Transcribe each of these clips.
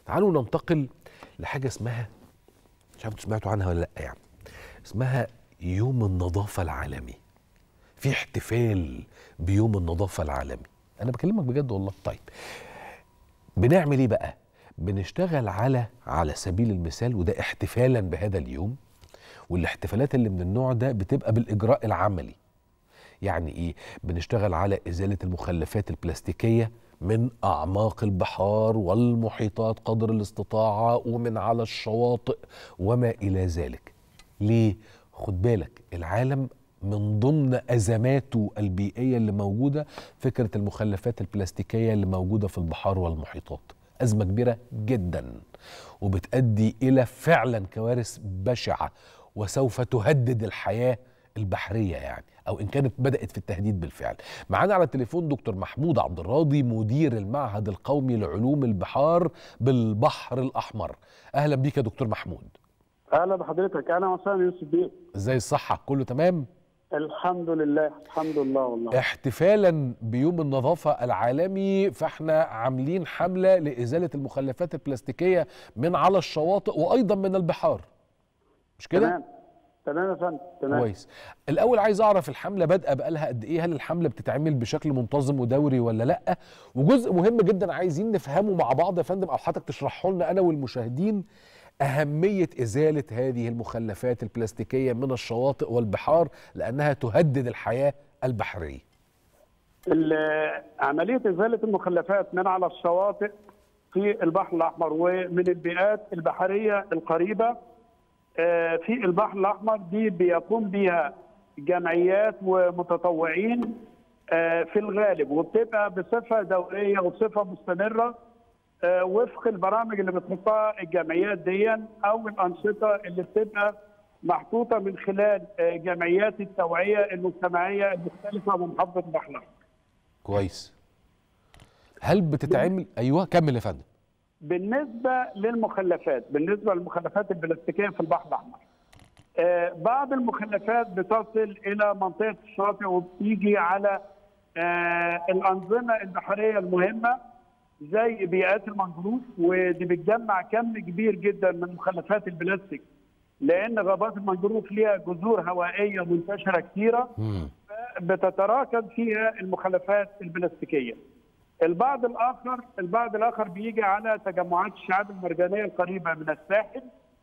تعالوا ننتقل لحاجه اسمها مش عارف سمعتوا عنها ولا لا يعني اسمها يوم النظافه العالمي في احتفال بيوم النظافه العالمي انا بكلمك بجد والله طيب بنعمل ايه بقى بنشتغل على على سبيل المثال وده احتفالا بهذا اليوم والاحتفالات اللي من النوع ده بتبقى بالاجراء العملي يعني ايه بنشتغل على ازاله المخلفات البلاستيكيه من اعماق البحار والمحيطات قدر الاستطاعه ومن على الشواطئ وما الى ذلك ليه خد بالك العالم من ضمن ازماته البيئيه اللي موجوده فكره المخلفات البلاستيكيه اللي موجوده في البحار والمحيطات ازمه كبيره جدا وبتؤدي الى فعلا كوارث بشعه وسوف تهدد الحياه البحريه يعني او ان كانت بدات في التهديد بالفعل معانا على التليفون دكتور محمود عبد الراضي مدير المعهد القومي لعلوم البحار بالبحر الاحمر اهلا بيك يا دكتور محمود اهلا بحضرتك اهلا وسهلا يوسف بيه ازاي الصحه كله تمام الحمد لله الحمد لله والله احتفالا بيوم النظافه العالمي فاحنا عاملين حمله لازاله المخلفات البلاستيكيه من على الشواطئ وايضا من البحار مش كده تمام تمام يا فندم تمام كويس الاول عايز اعرف الحمله بادئه بقالها قد ايه هل الحمله بتتعمل بشكل منتظم ودوري ولا لا وجزء مهم جدا عايزين نفهمه مع بعض يا فندم او حضرتك تشرحه لنا انا والمشاهدين اهميه ازاله هذه المخلفات البلاستيكيه من الشواطئ والبحار لانها تهدد الحياه البحريه ال- عمليه ازاله المخلفات من على الشواطئ في البحر الاحمر ومن البيئات البحريه القريبه آه، في البحر الاحمر دي بيقوم بها جمعيات ومتطوعين آه، في الغالب وبتبقى بصفه دوريه وبصفه مستمره آه، وفق البرامج اللي بتحطها الجمعيات دي او الانشطه اللي بتبقى محطوطه من خلال آه، جمعيات التوعيه المجتمعيه المختلفه بمحافظه البحر الاحمر. كويس هل بتتعمل ايوه كمل يا فندم بالنسبه للمخلفات بالنسبه للمخلفات البلاستيكيه في البحر الاحمر آه، بعض المخلفات بتصل الى منطقه الشاطئ وبتيجي على آه، الانظمه البحريه المهمه زي بيئات المنجروف ودي بتجمع كم كبير جدا من مخلفات البلاستيك لان غابات المنجروف ليها جذور هوائيه منتشره كثيره مم. بتتراكم فيها المخلفات البلاستيكيه. البعض الاخر البعض الاخر بيجي على تجمعات الشعاب المرجانيه القريبه من الساحل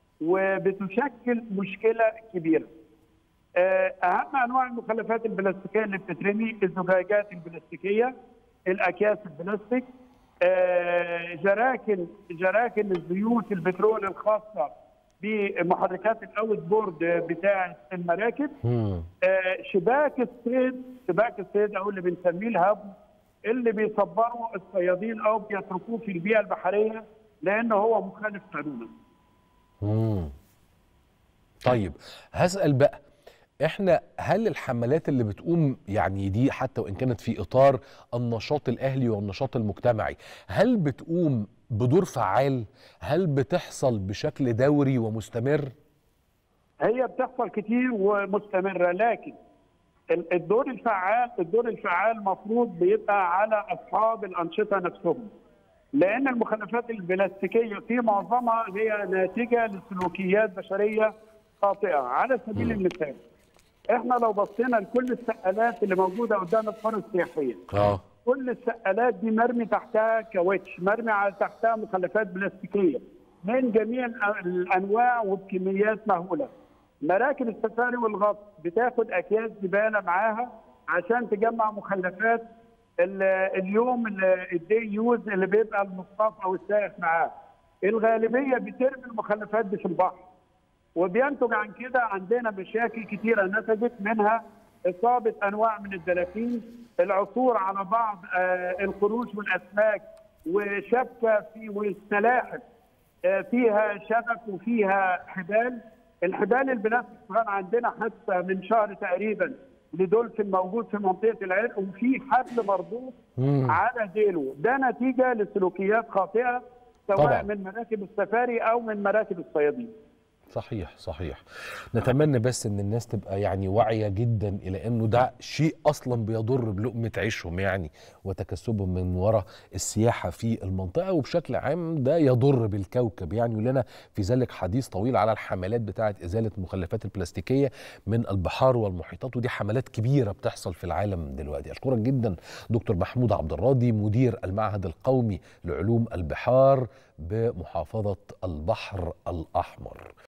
وبتشكل مشكله كبيره. آه، اهم انواع المخلفات البلاستيكيه اللي بتترمي الزجاجات البلاستيكيه، الاكياس البلاستيك، آه، جراكن جراكن الزيوت البترول الخاصه بمحركات الاوت بورد بتاعه المراكب مم. آه، شباك الصيد شباك الصيد او اللي بنسميه الهب اللي بيصبروا الصيادين او بيتركوه في البيئه البحريه لانه هو مخالف قانونا. مم. طيب هسأل بقى احنا هل الحملات اللي بتقوم يعني دي حتى وان كانت في اطار النشاط الاهلي والنشاط المجتمعي هل بتقوم بدور فعال هل بتحصل بشكل دوري ومستمر هي بتحصل كتير ومستمره لكن ال- الدور الفعال الدور الفعال مفروض بيبقى على اصحاب الانشطه نفسهم. لان المخلفات البلاستيكيه في معظمها هي ناتجه لسلوكيات بشريه خاطئه على سبيل المثال احنا لو بصينا لكل السقالات اللي موجوده قدام القرى السياحيه اه كل السقالات دي مرمي تحتها كاوتش مرمي على تحتها مخلفات بلاستيكيه من جميع الأ- الانواع وبكميات مهوله مراكب السفاري والغطس بتاخد اكياس زباله معاها عشان تجمع مخلفات ال- اليوم ال- الدي يوز اللي بيبقى المصطاف او السائح معاه الغالبيه بترمي المخلفات دي في البحر وبينتج عن كده عندنا مشاكل كثيرة نتجت منها إصابة أنواع من الدلافين العثور على بعض آه، القروش والأسماك وشبكة في والسلاحف آه، فيها شبك وفيها حبال الحبال البلاستيك كمان عندنا حتى من شهر تقريبا لدولفين موجود في منطقة العرق وفي حبل مربوط مم. على ديله ده نتيجة لسلوكيات خاطئة سواء طبعاً. من مراكب السفاري أو من مراكب الصيادين صحيح صحيح نتمنى بس ان الناس تبقى يعني واعيه جدا الى انه ده شيء اصلا بيضر بلقمه عيشهم يعني وتكسبهم من وراء السياحه في المنطقه وبشكل عام ده يضر بالكوكب يعني ولنا في ذلك حديث طويل على الحملات بتاعه ازاله المخلفات البلاستيكيه من البحار والمحيطات ودي حملات كبيره بتحصل في العالم دلوقتي اشكرك جدا دكتور محمود عبد الراضي مدير المعهد القومي لعلوم البحار بمحافظه البحر الاحمر